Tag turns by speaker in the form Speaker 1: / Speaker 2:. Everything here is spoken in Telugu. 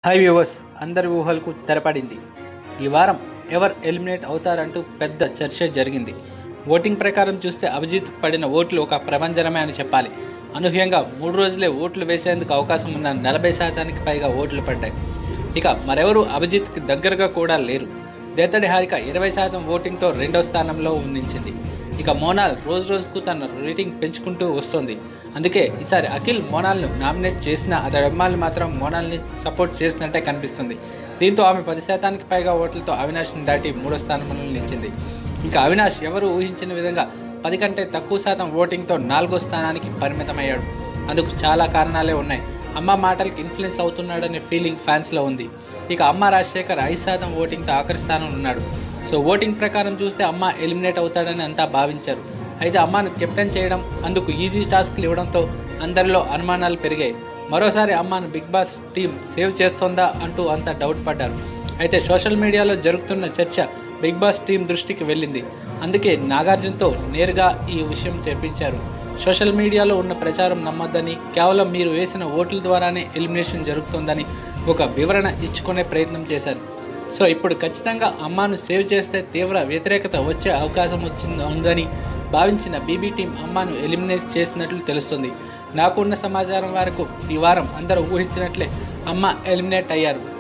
Speaker 1: హై వ్యూవర్స్ అందరి ఊహలకు తెరపడింది ఈ వారం ఎవరు ఎలిమినేట్ అవుతారంటూ పెద్ద చర్చ జరిగింది ఓటింగ్ ప్రకారం చూస్తే అభిజిత్ పడిన ఓట్లు ఒక ప్రభంజనమే అని చెప్పాలి అనూహ్యంగా మూడు రోజులే ఓట్లు వేసేందుకు అవకాశం ఉన్న నలభై శాతానికి పైగా ఓట్లు పడ్డాయి ఇక మరెవరూ అభిజిత్కి దగ్గరగా కూడా లేరు దేతడి హారిక ఇరవై శాతం ఓటింగ్తో రెండో స్థానంలో నిలిచింది ఇక మోనాల్ రోజు రోజుకు తన రేటింగ్ పెంచుకుంటూ వస్తోంది అందుకే ఈసారి అఖిల్ మోనాల్ను నామినేట్ చేసిన అతడి అమ్మాయిలు మాత్రం మోనాల్ని సపోర్ట్ చేసినట్టే కనిపిస్తుంది దీంతో ఆమె పది శాతానికి పైగా ఓట్లతో అవినాష్ని దాటి మూడో స్థానంలో నిలిచింది ఇంకా అవినాష్ ఎవరు ఊహించిన విధంగా పది కంటే తక్కువ శాతం ఓటింగ్తో నాలుగో స్థానానికి పరిమితమయ్యాడు అందుకు చాలా కారణాలే ఉన్నాయి అమ్మ మాటలకు ఇన్ఫ్లుయెన్స్ అవుతున్నాడనే ఫీలింగ్ ఫ్యాన్స్లో ఉంది ఇక అమ్మ రాజశేఖర్ ఐదు శాతం ఓటింగ్తో ఆఖరి స్థానంలో ఉన్నాడు సో ఓటింగ్ ప్రకారం చూస్తే అమ్మ ఎలిమినేట్ అవుతాడని అంతా భావించారు అయితే అమ్మను కెప్టెన్ చేయడం అందుకు ఈజీ టాస్క్లు ఇవ్వడంతో అందరిలో అనుమానాలు పెరిగాయి మరోసారి అమ్మను బిగ్ బాస్ టీం సేవ్ చేస్తోందా అంటూ అంతా డౌట్ పడ్డారు అయితే సోషల్ మీడియాలో జరుగుతున్న చర్చ బిగ్ బాస్ టీం దృష్టికి వెళ్ళింది అందుకే నాగార్జునతో నేరుగా ఈ విషయం చెప్పించారు సోషల్ మీడియాలో ఉన్న ప్రచారం నమ్మొద్దని కేవలం మీరు వేసిన ఓట్ల ద్వారానే ఎలిమినేషన్ జరుగుతుందని ఒక వివరణ ఇచ్చుకునే ప్రయత్నం చేశారు సో ఇప్పుడు ఖచ్చితంగా అమ్మాను సేవ్ చేస్తే తీవ్ర వ్యతిరేకత వచ్చే అవకాశం వచ్చింది ఉందని భావించిన బీబీ టీం అమ్మాను ఎలిమినేట్ చేసినట్లు తెలుస్తుంది నాకున్న సమాచారం వరకు ఈ వారం అందరూ ఊహించినట్లే అమ్మ ఎలిమినేట్ అయ్యారు